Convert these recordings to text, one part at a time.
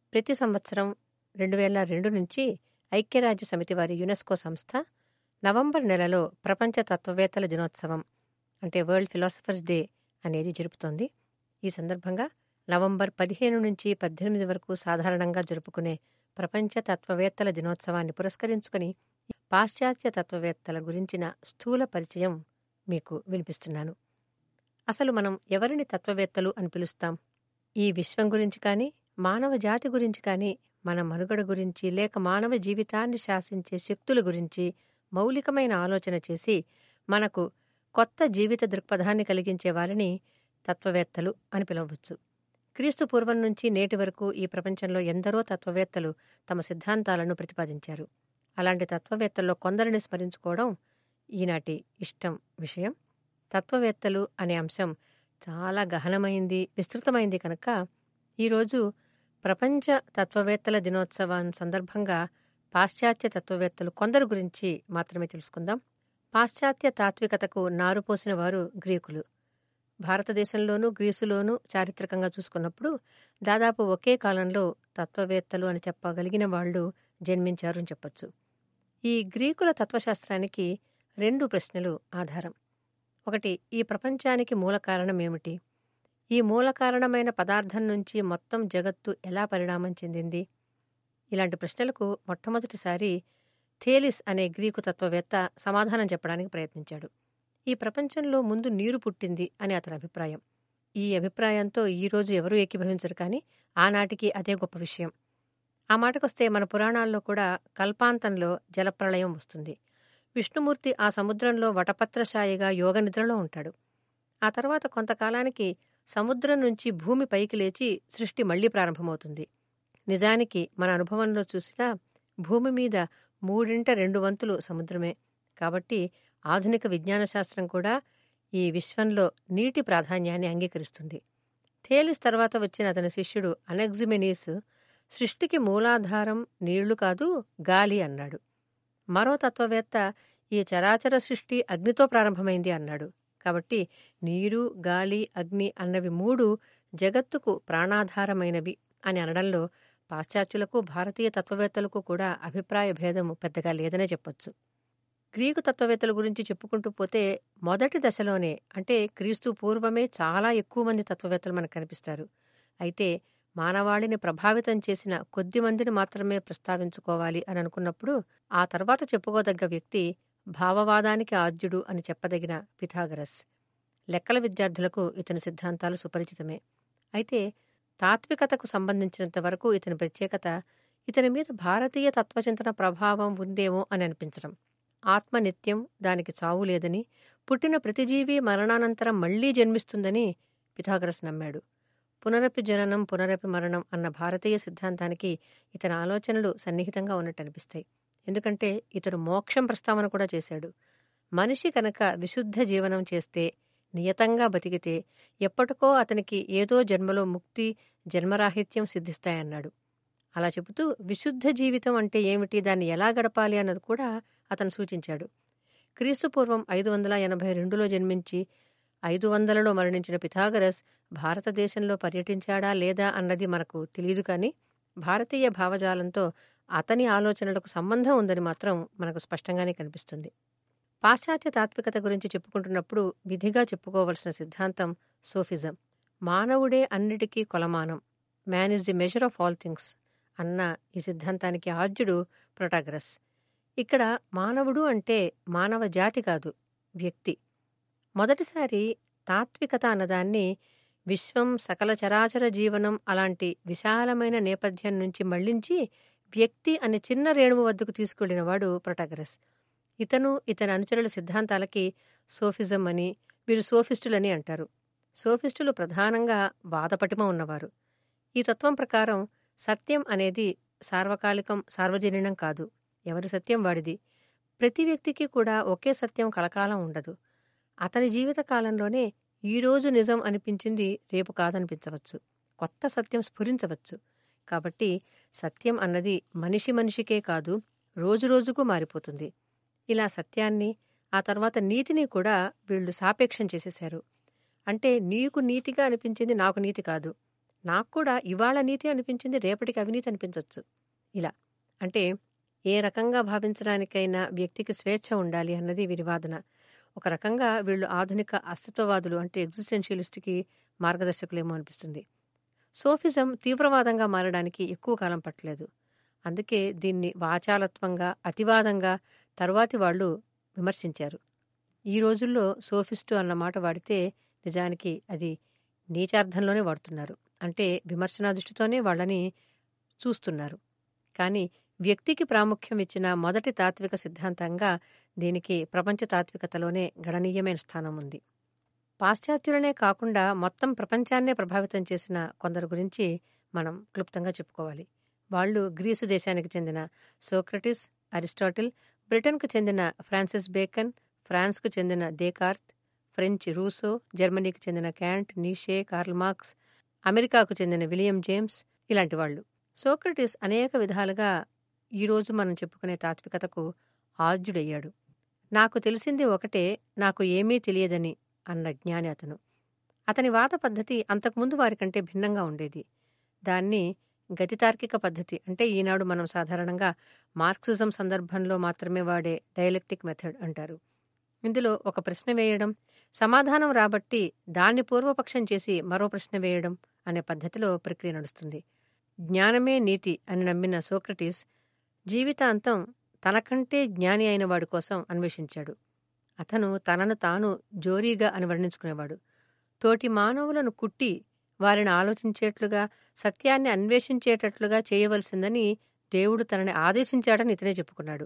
ప్రతి సంవత్సరం రెండు వేల రెండు నుంచి ఐక్యరాజ్య సమితి వారి యునెస్కో సంస్థ నవంబర్ నెలలో ప్రపంచ తత్వవేత్తల దినోత్సవం అంటే వరల్డ్ ఫిలాసఫర్స్ డే అనేది జరుపుతోంది ఈ సందర్భంగా నవంబర్ పదిహేను నుంచి పద్దెనిమిది వరకు సాధారణంగా జరుపుకునే ప్రపంచ తత్వవేత్తల దినోత్సవాన్ని పురస్కరించుకుని పాశ్చాత్య తత్వవేత్తల గురించిన స్థూల పరిచయం మీకు వినిపిస్తున్నాను అసలు మనం ఎవరిని తత్వవేత్తలు అని పిలుస్తాం ఈ విశ్వం గురించి కానీ మానవ జాతి గురించి కానీ మన మనుగడ గురించి లేక మానవ జీవితాన్ని శాసించే శక్తుల గురించి మౌలికమైన ఆలోచన చేసి మనకు కొత్త జీవిత దృక్పథాన్ని కలిగించే వారిని తత్వవేత్తలు అని పిలవచ్చు క్రీస్తు పూర్వం నుంచి నేటి వరకు ఈ ప్రపంచంలో ఎందరో తత్వవేత్తలు తమ సిద్ధాంతాలను ప్రతిపాదించారు అలాంటి తత్వవేత్తల్లో కొందరిని స్మరించుకోవడం ఈనాటి ఇష్టం విషయం తత్వవేత్తలు అనే అంశం చాలా గహనమైంది విస్తృతమైంది కనుక ఈరోజు ప్రపంచ తత్వవేత్తల దినోత్సవం సందర్భంగా పాశ్చాత్య తత్వవేత్తలు కొందరు గురించి మాత్రమే తెలుసుకుందాం పాశ్చాత్య తాత్వికతకు నారుపోసిన వారు గ్రీకులు భారతదేశంలోనూ గ్రీసులోనూ చారిత్రకంగా చూసుకున్నప్పుడు దాదాపు ఒకే కాలంలో తత్వవేత్తలు అని చెప్పగలిగిన వాళ్ళు జన్మించారు అని చెప్పొచ్చు ఈ గ్రీకుల తత్వశాస్త్రానికి రెండు ప్రశ్నలు ఆధారం ఒకటి ఈ ప్రపంచానికి మూల కారణం ఏమిటి ఈ మూల కారణమైన పదార్థం నుంచి మొత్తం జగత్తు ఎలా పరిణామం చెందింది ఇలాంటి ప్రశ్నలకు మొట్టమొదటిసారి థేలిస్ అనే గ్రీకు తత్వవేత్త సమాధానం చెప్పడానికి ప్రయత్నించాడు ఈ ప్రపంచంలో ముందు నీరు పుట్టింది అని అతని అభిప్రాయం ఈ అభిప్రాయంతో ఈరోజు ఎవరూ ఏకీభవించరు కానీ ఆనాటికి అదే గొప్ప విషయం ఆ మాటకొస్తే మన పురాణాల్లో కూడా కల్పాంతంలో జలప్రళయం వస్తుంది విష్ణుమూర్తి ఆ సముద్రంలో వటపత్రశాయిగా యోగనిద్రలో ఉంటాడు ఆ తర్వాత కొంతకాలానికి సముద్రం నుంచి భూమి పైకి లేచి సృష్టి మళ్లీ ప్రారంభమవుతుంది నిజానికి మన అనుభవంలో చూసినా భూమి మీద మూడింట రెండు వంతులు సముద్రమే కాబట్టి ఆధునిక విజ్ఞాన శాస్త్రం కూడా ఈ విశ్వంలో నీటి ప్రాధాన్యాన్ని అంగీకరిస్తుంది థేలిస్ తర్వాత వచ్చిన అతని శిష్యుడు అనెగ్జిమెనీస్ సృష్టికి మూలాధారం నీళ్లు కాదు గాలి అన్నాడు మరో తత్వవేత్త ఈ చరాచర సృష్టి అగ్నితో ప్రారంభమైంది అన్నాడు కాబట్టి నీరు గాలి అగ్ని అన్నవి మూడు జగత్తుకు ప్రాణాధారమైనవి అని అనడంలో పాశ్చాత్యులకు భారతీయ తత్వవేత్తలకు కూడా అభిప్రాయ భేదము పెద్దగా లేదనే చెప్పొచ్చు గ్రీకు తత్వవేత్తల గురించి చెప్పుకుంటూ పోతే మొదటి దశలోనే అంటే క్రీస్తు పూర్వమే చాలా ఎక్కువ మంది తత్వవేత్తలు మనకు కనిపిస్తారు అయితే మానవాళిని ప్రభావితం చేసిన కొద్ది మందిని మాత్రమే ప్రస్తావించుకోవాలి అని అనుకున్నప్పుడు ఆ తర్వాత చెప్పుకోదగ్గ వ్యక్తి భావవాదానికి ఆద్యుడు అని చెప్పదగిన పిథాగరస్ లెక్కల విద్యార్థులకు ఇతని సిద్ధాంతాలు సుపరిచితమే అయితే తాత్వికతకు సంబంధించినంత వరకు ఇతని ప్రత్యేకత ఇతని మీద భారతీయ తత్వచింతన ప్రభావం ఉందేమో అని అనిపించడం ఆత్మ నిత్యం దానికి చావు లేదని పుట్టిన ప్రతిజీవి మరణానంతరం మళ్లీ జన్మిస్తుందని పిథాగరస్ నమ్మాడు పునరపి జననం పునరపి మరణం అన్న భారతీయ సిద్ధాంతానికి ఇతని ఆలోచనలు సన్నిహితంగా ఉన్నట్టు అనిపిస్తాయి ఎందుకంటే ఇతడు మోక్షం ప్రస్తావన కూడా చేశాడు మనిషి కనుక విశుద్ధ జీవనం చేస్తే నియతంగా బతికితే ఎప్పటికో అతనికి ఏదో జన్మలో ముక్తి జన్మరాహిత్యం సిద్ధిస్తాయన్నాడు అలా చెబుతూ విశుద్ధ జీవితం అంటే ఏమిటి దాన్ని ఎలా గడపాలి అన్నది కూడా అతను సూచించాడు క్రీస్తు పూర్వం ఐదు వందల ఎనభై రెండులో జన్మించి ఐదు వందలలో మరణించిన పిథాగరస్ భారతదేశంలో పర్యటించాడా లేదా అన్నది మనకు తెలియదు కానీ భారతీయ భావజాలంతో అతని ఆలోచనలకు సంబంధం ఉందని మాత్రం మనకు స్పష్టంగానే కనిపిస్తుంది పాశ్చాత్య తాత్వికత గురించి చెప్పుకుంటున్నప్పుడు విధిగా చెప్పుకోవలసిన సిద్ధాంతం సోఫిజం మానవుడే అన్నిటికీ కొలమానం man is the measure of all things అన్న ఈ సిద్ధాంతానికి ఆద్యుడు ప్రొటాగ్రస్ ఇక్కడ మానవుడు అంటే మానవ జాతి కాదు వ్యక్తి మొదటిసారి తాత్వికత అన్నదాన్ని విశ్వం సకల చరాచర జీవనం అలాంటి విశాలమైన నేపథ్యం నుంచి మళ్లించి వ్యక్తి అనే చిన్న రేణువు వద్దకు తీసుకెళ్లినవాడు ప్రొటాగరస్ ఇతను ఇతని అనుచరుల సిద్ధాంతాలకి సోఫిజం అని వీరు సోఫిస్టులని అంటారు సోఫిస్టులు ప్రధానంగా వాదపటిమ ఉన్నవారు ఈ తత్వం ప్రకారం సత్యం అనేది సార్వకాలికం సార్వజనీనం కాదు ఎవరి సత్యం వాడిది ప్రతి వ్యక్తికి కూడా ఒకే సత్యం కలకాలం ఉండదు అతని జీవిత కాలంలోనే ఈరోజు నిజం అనిపించింది రేపు కాదనిపించవచ్చు కొత్త సత్యం స్ఫురించవచ్చు కాబట్టి సత్యం అన్నది మనిషి మనిషికే కాదు రోజురోజుకు మారిపోతుంది ఇలా సత్యాన్ని ఆ తర్వాత నీతిని కూడా వీళ్ళు సాపేక్షం చేసేశారు అంటే నీకు నీతిగా అనిపించింది నాకు నీతి కాదు నాకు కూడా ఇవాళ నీతి అనిపించింది రేపటికి అవినీతి అనిపించవచ్చు ఇలా అంటే ఏ రకంగా భావించడానికైనా వ్యక్తికి స్వేచ్ఛ ఉండాలి అన్నది వీరి వాదన ఒక రకంగా వీళ్ళు ఆధునిక అస్తిత్వవాదులు అంటే ఎగ్జిస్టెన్షియలిస్ట్కి మార్గదర్శకులేమో అనిపిస్తుంది సోఫిజం తీవ్రవాదంగా మారడానికి ఎక్కువ కాలం పట్టలేదు అందుకే దీన్ని వాచాలత్వంగా అతివాదంగా తరువాతి వాళ్ళు విమర్శించారు ఈ రోజుల్లో సోఫిస్టు అన్న మాట వాడితే నిజానికి అది నీచార్థంలోనే వాడుతున్నారు అంటే విమర్శనా దృష్టితోనే వాళ్ళని చూస్తున్నారు కానీ వ్యక్తికి ప్రాముఖ్యం ఇచ్చిన మొదటి తాత్విక సిద్ధాంతంగా దీనికి ప్రపంచ తాత్వికతలోనే గణనీయమైన స్థానం ఉంది పాశ్చాత్యులనే కాకుండా మొత్తం ప్రపంచాన్నే ప్రభావితం చేసిన కొందరు గురించి మనం క్లుప్తంగా చెప్పుకోవాలి వాళ్ళు గ్రీసు దేశానికి చెందిన సోక్రటిస్ అరిస్టాటిల్ బ్రిటన్కు చెందిన ఫ్రాన్సిస్ బేకన్ ఫ్రాన్స్కు చెందిన దేకార్త్ ఫ్రెంచ్ రూసో జర్మనీకి చెందిన క్యాంట్ నీషే కార్ల్ మార్క్స్ అమెరికాకు చెందిన విలియం జేమ్స్ ఇలాంటి వాళ్ళు సోక్రటిస్ అనేక విధాలుగా ఈరోజు మనం చెప్పుకునే తాత్వికతకు ఆద్యుడయ్యాడు నాకు తెలిసింది ఒకటే నాకు ఏమీ తెలియదని అన్న జ్ఞాని అతను అతని వాద పద్ధతి అంతకుముందు వారికంటే భిన్నంగా ఉండేది దాన్ని గతితార్కిక పద్ధతి అంటే ఈనాడు మనం సాధారణంగా మార్క్సిజం సందర్భంలో మాత్రమే వాడే డైలెక్టిక్ మెథడ్ అంటారు ఇందులో ఒక ప్రశ్న వేయడం సమాధానం రాబట్టి దాన్ని పూర్వపక్షం చేసి మరో ప్రశ్న వేయడం అనే పద్ధతిలో ప్రక్రియ నడుస్తుంది జ్ఞానమే నీతి అని నమ్మిన సోక్రటీస్ జీవితాంతం తనకంటే జ్ఞాని అయిన వాడి కోసం అన్వేషించాడు అతను తనను తాను జోరీగా అని వర్ణించుకునేవాడు తోటి మానవులను కుట్టి వారిని ఆలోచించేట్లుగా సత్యాన్ని అన్వేషించేటట్లుగా చేయవలసిందని దేవుడు తనని ఆదేశించాడని ఇతనే చెప్పుకున్నాడు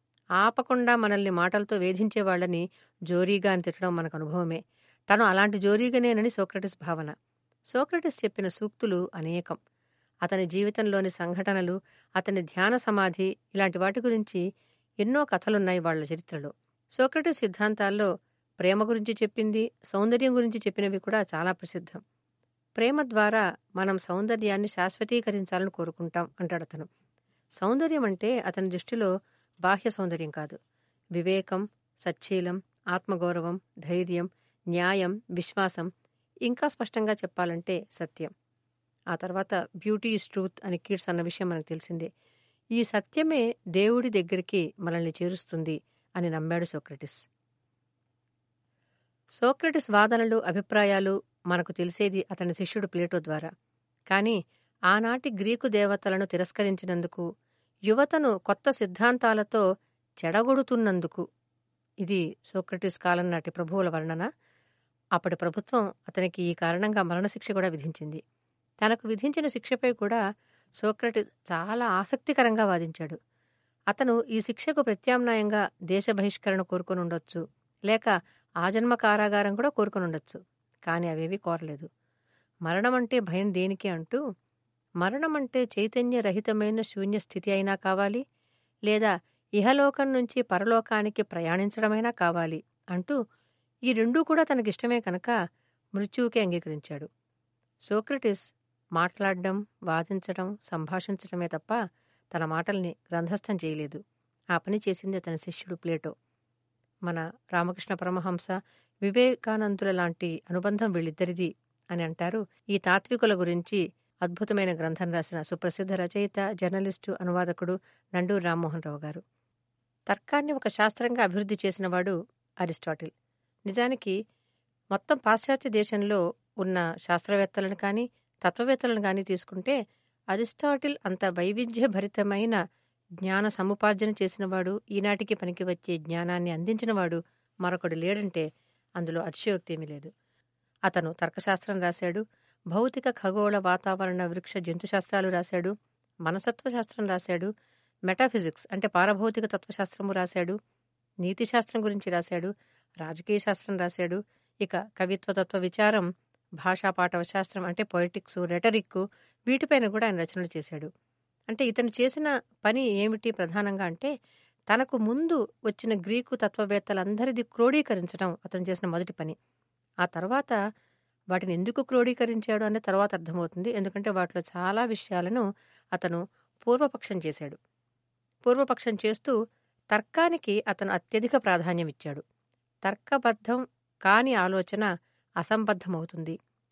ఆపకుండా మనల్ని మాటలతో వేధించే వాళ్ళని జోరీగా అని తిట్టడం మనకు అనుభవమే తను అలాంటి జోరీగానేనని సోక్రటిస్ భావన సోక్రటిస్ చెప్పిన సూక్తులు అనేకం అతని జీవితంలోని సంఘటనలు అతని ధ్యాన సమాధి ఇలాంటి వాటి గురించి ఎన్నో కథలున్నాయి వాళ్ల చరిత్రలో సోక్రటిస్ సిద్ధాంతాల్లో ప్రేమ గురించి చెప్పింది సౌందర్యం గురించి చెప్పినవి కూడా చాలా ప్రసిద్ధం ప్రేమ ద్వారా మనం సౌందర్యాన్ని శాశ్వతీకరించాలని కోరుకుంటాం అంటాడు అతను సౌందర్యం అంటే అతని దృష్టిలో బాహ్య సౌందర్యం కాదు వివేకం సచ్చీలం ఆత్మగౌరవం ధైర్యం న్యాయం విశ్వాసం ఇంకా స్పష్టంగా చెప్పాలంటే సత్యం ఆ తర్వాత బ్యూటీ ఈజ్ ట్రూత్ అని కీడ్స్ అన్న విషయం మనకు తెలిసిందే ఈ సత్యమే దేవుడి దగ్గరికి మనల్ని చేరుస్తుంది అని నమ్మాడు సోక్రటిస్ సోక్రటిస్ వాదనలు అభిప్రాయాలు మనకు తెలిసేది అతని శిష్యుడు ప్లేటో ద్వారా కానీ ఆనాటి గ్రీకు దేవతలను తిరస్కరించినందుకు యువతను కొత్త సిద్ధాంతాలతో చెడగొడుతున్నందుకు ఇది సోక్రటిస్ కాలం నాటి ప్రభువుల వర్ణన అప్పటి ప్రభుత్వం అతనికి ఈ కారణంగా మరణశిక్ష కూడా విధించింది తనకు విధించిన శిక్షపై కూడా సోక్రటిస్ చాలా ఆసక్తికరంగా వాదించాడు అతను ఈ శిక్షకు ప్రత్యామ్నాయంగా దేశ బహిష్కరణ కోరుకొని ఉండొచ్చు లేక ఆజన్మ కారాగారం కూడా కోరుకొని ఉండొచ్చు కానీ అవేవి కోరలేదు మరణం అంటే భయం దేనికి అంటూ మరణం అంటే చైతన్యరహితమైన శూన్య స్థితి అయినా కావాలి లేదా ఇహలోకం నుంచి పరలోకానికి ప్రయాణించడమైనా కావాలి అంటూ ఈ రెండూ కూడా తనకిష్టమే కనుక మృత్యువుకే అంగీకరించాడు సోక్రటిస్ మాట్లాడడం వాదించడం సంభాషించడమే తప్ప తన మాటల్ని గ్రంథస్థం చేయలేదు ఆ పని చేసింది తన శిష్యుడు ప్లేటో మన రామకృష్ణ పరమహంస వివేకానందుల లాంటి అనుబంధం వీళ్ళిద్దరిది అని అంటారు ఈ తాత్వికుల గురించి అద్భుతమైన గ్రంథం రాసిన సుప్రసిద్ధ రచయిత జర్నలిస్టు అనువాదకుడు నండూరు రామ్మోహన్ రావు గారు తర్కాన్ని ఒక శాస్త్రంగా అభివృద్ధి చేసినవాడు అరిస్టాటిల్ నిజానికి మొత్తం పాశ్చాత్య దేశంలో ఉన్న శాస్త్రవేత్తలను కానీ తత్వవేత్తలను కానీ తీసుకుంటే అరిస్టాటిల్ అంత వైవిధ్యభరితమైన జ్ఞాన సముపార్జన చేసినవాడు ఈనాటికి పనికి వచ్చే జ్ఞానాన్ని అందించినవాడు మరొకడు లేడంటే అందులో అతిశయోక్తి ఏమీ లేదు అతను తర్కశాస్త్రం రాశాడు భౌతిక ఖగోళ వాతావరణ వృక్ష జంతుశాస్త్రాలు రాశాడు మనసత్వ శాస్త్రం రాశాడు మెటాఫిజిక్స్ అంటే పారభౌతిక తత్వశాస్త్రము రాశాడు నీతిశాస్త్రం గురించి రాశాడు రాజకీయ శాస్త్రం రాశాడు ఇక కవిత్వ తత్వ విచారం భాషా పాఠవ శాస్త్రం అంటే పొయిటిక్స్ రెటరిక్ వీటిపైన కూడా ఆయన రచనలు చేశాడు అంటే ఇతను చేసిన పని ఏమిటి ప్రధానంగా అంటే తనకు ముందు వచ్చిన గ్రీకు తత్వవేత్తలందరిది క్రోడీకరించడం అతను చేసిన మొదటి పని ఆ తర్వాత వాటిని ఎందుకు క్రోడీకరించాడు అనే తర్వాత అర్థమవుతుంది ఎందుకంటే వాటిలో చాలా విషయాలను అతను పూర్వపక్షం చేశాడు పూర్వపక్షం చేస్తూ తర్కానికి అతను అత్యధిక ప్రాధాన్యం ఇచ్చాడు తర్కబద్ధం కాని ఆలోచన అసంబద్ధమవుతుంది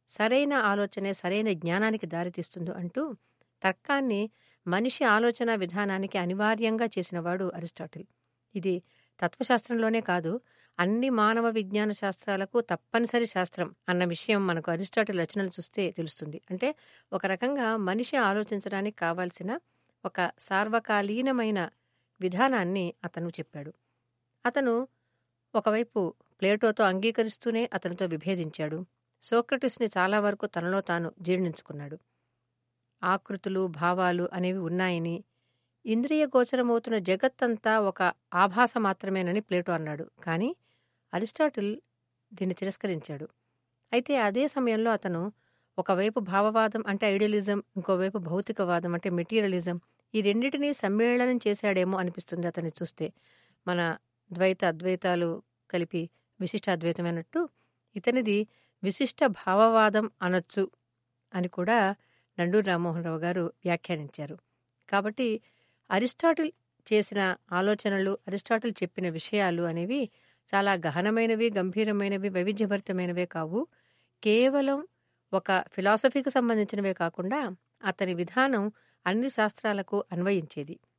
సరైన ఆలోచనే సరైన జ్ఞానానికి దారితీస్తుందో అంటూ తర్కాన్ని మనిషి ఆలోచన విధానానికి అనివార్యంగా చేసినవాడు అరిస్టాటిల్ ఇది తత్వశాస్త్రంలోనే కాదు అన్ని మానవ విజ్ఞాన శాస్త్రాలకు తప్పనిసరి శాస్త్రం అన్న విషయం మనకు అరిస్టాటిల్ రచనలు చూస్తే తెలుస్తుంది అంటే ఒక రకంగా మనిషి ఆలోచించడానికి కావాల్సిన ఒక సార్వకాలీనమైన విధానాన్ని అతను చెప్పాడు అతను ఒకవైపు ప్లేటోతో అంగీకరిస్తూనే అతనితో విభేదించాడు సోక్రటిస్ని చాలా వరకు తనలో తాను జీర్ణించుకున్నాడు ఆకృతులు భావాలు అనేవి ఉన్నాయని ఇంద్రియ గోచరమవుతున్న జగత్తంతా ఒక ఆభాస మాత్రమేనని ప్లేటో అన్నాడు కానీ అరిస్టాటిల్ దీన్ని తిరస్కరించాడు అయితే అదే సమయంలో అతను ఒకవైపు భావవాదం అంటే ఐడియలిజం ఇంకోవైపు భౌతికవాదం అంటే మెటీరియలిజం ఈ రెండింటినీ సమ్మేళనం చేశాడేమో అనిపిస్తుంది అతన్ని చూస్తే మన ద్వైత అద్వైతాలు కలిపి విశిష్ట అద్వైతమైనట్టు ఇతనిది విశిష్ట భావవాదం అనొచ్చు అని కూడా నండూరి రామ్మోహన్ రావు గారు వ్యాఖ్యానించారు కాబట్టి అరిస్టాటిల్ చేసిన ఆలోచనలు అరిస్టాటిల్ చెప్పిన విషయాలు అనేవి చాలా గహనమైనవి గంభీరమైనవి వైవిధ్యభరితమైనవే కావు కేవలం ఒక ఫిలాసఫీకి సంబంధించినవే కాకుండా అతని విధానం అన్ని శాస్త్రాలకు అన్వయించేది